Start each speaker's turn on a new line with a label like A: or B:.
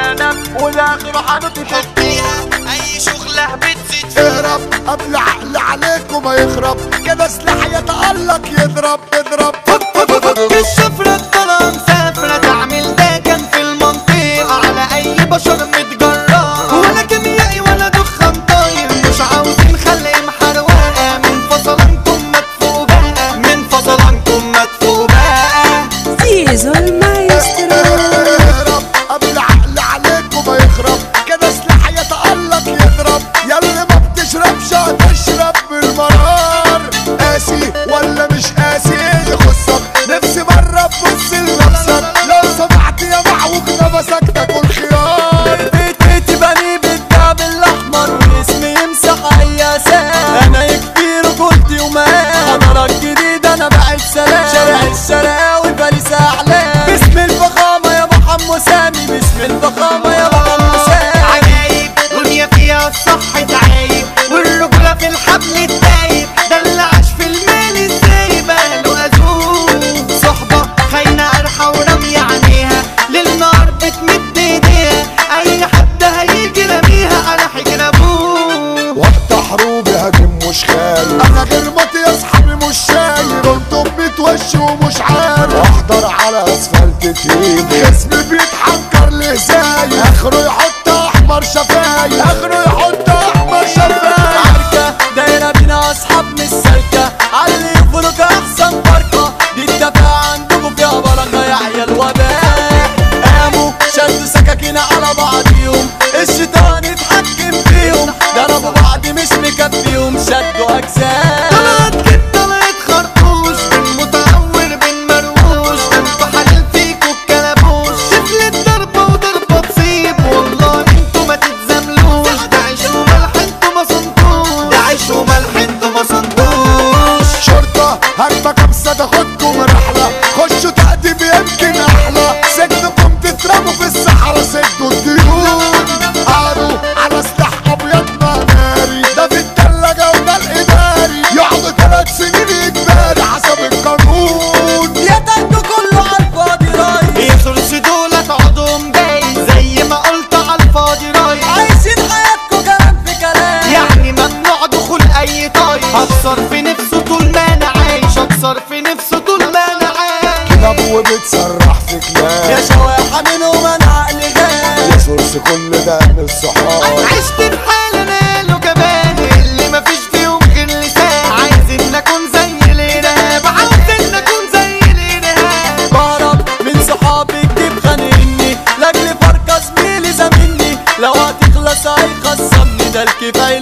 A: على نفسك والاخر هنتحط
B: فيها اي شغلة بتزيد فيها
C: اهرب قبل عقل عليكم ما يخرب كده سلاح يتألق يضرب يضرب
B: الشفرة الطلع مسافرة تعمل ده كان في المنطقة على اي بشر متجرأ ولا كيميائي ولا دخان طاير مش عاوزين خلق محروقة من فصلانكم مدفوق بقى من فصلانكم مدفوق بقى
D: زيزو المايسترو
C: اهرب قبل عقل عليكم ما يخرب كده سلاح يتألق يضرب ياللي ما بتشربش هتشرب بالمرار قاسي ولا مش قاسي ايه اللي يخصك نفسي مرة تبص لنفسك لو سمحت يا معوج نفسك تاكل خيار
B: بيتي بني بالدهب الاحمر واسمي يمسح اي اساس انا يكفي رجولتي ومال حضارات جديد انا بعد سلام شارع الشراوي باريس احلام باسم الفخامه يا ابو حمو سامي باسم الفخامه يا ابو حمو سامي عجايب دنيا فيها الصح تعايب والرجوله في الحبل الدايب ده اللي عاش في المال ازاي باله ازوم صحبه خاينه قرحه ورمي عينيها للنار بتمد ايديها اي حد هيجي رميها على حجر ابوه
C: وقت حروبي هاجم مش خايف انا غير موتي يا اصحابي مش شايف انتم بتوش ومش عارف احضر على اسفلت تيم خصمي بيتحنكر لهزاي اخره يحط احمر شفايف اخره يحط احمر شفايف
B: عركة دايرة بينا أصحاب مش سالكة علي يفرق أحسن فرقة دي الدفع عندكم فيها بركة يا عيال وباء قاموا شدوا سكاكين على بعضيهم الشيطان اتحكم فيهم ضربوا بعض مش مكفيهم شدوا أجزاء طلعت كده طلعت خرطوش بين متعور بين مروش ده انتوا حلال فيكوا الكلبوش تفلت ضربة وضربة تصيب والله انتوا ما تتزاملوش ده عيش وملح انتوا ما صنتوش ده عيش وملح انتوا ما صنتوش
C: شرطة هجمة كبسة تاخدكم رحلة خشوا تقديم يمكن أحلى سجنكم تترموا في الصحراء سدوا الديون قعدوا على سلاح أبيض ناري ده في التلاجة وده الإداري يقعدوا ثلاث سنين إجباري حسب القانون
B: يا تاخدوا كله على الفاضي راي يخرس دولت عضهم جاي زي ما قلت على الفاضي راي عايشين حياتكوا كلام في كلام يعني ممنوع دخول اي طاي اكسر في نفسه طول ما انا عايش اكسر في نفسه طول ما انا عايش
C: كلاب وبتسرح في
B: يا
C: كلاب
B: شواحة منهم انا عقلي غاب
C: يا سورس كل ده من الصحاب
B: عشت بحال انا له كمان اللي مفيش فيهم غير لسان عايز ان اكون زي الارهاب عاوز ان اكون زي الارهاب بهرب من صحابي تجيب خانقني لاجل فرقه زميلي زميلني لو هتخلص هيخصمني ده الكفايه